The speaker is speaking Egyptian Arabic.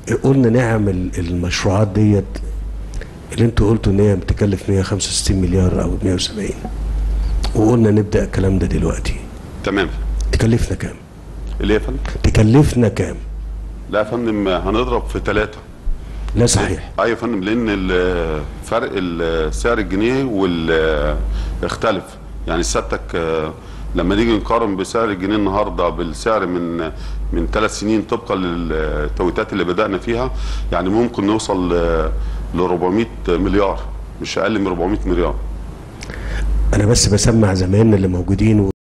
قلنا نعمل المشروعات ديت اللي انتوا قلتوا ان هي بتكلف 165 مليار او 170 وقلنا نبدا الكلام ده دلوقتي تمام تكلفنا كام؟ اللي هي يا فندم تكلفنا كام؟ لا يا فندم هنضرب في ثلاثة لا صحيح ايوه يا فندم لان ال- فرق ال- سعر الجنيه وال اختلف يعني سيادتك آه، لما نيجي نقارن بسعر الجنيه النهارده بالسعر من من ثلاث سنين طبقا للتوقيتات اللي بدانا فيها يعني ممكن نوصل ل 400 مليار مش اقل من 400 مليار انا بس بسمع زمايلنا اللي موجودين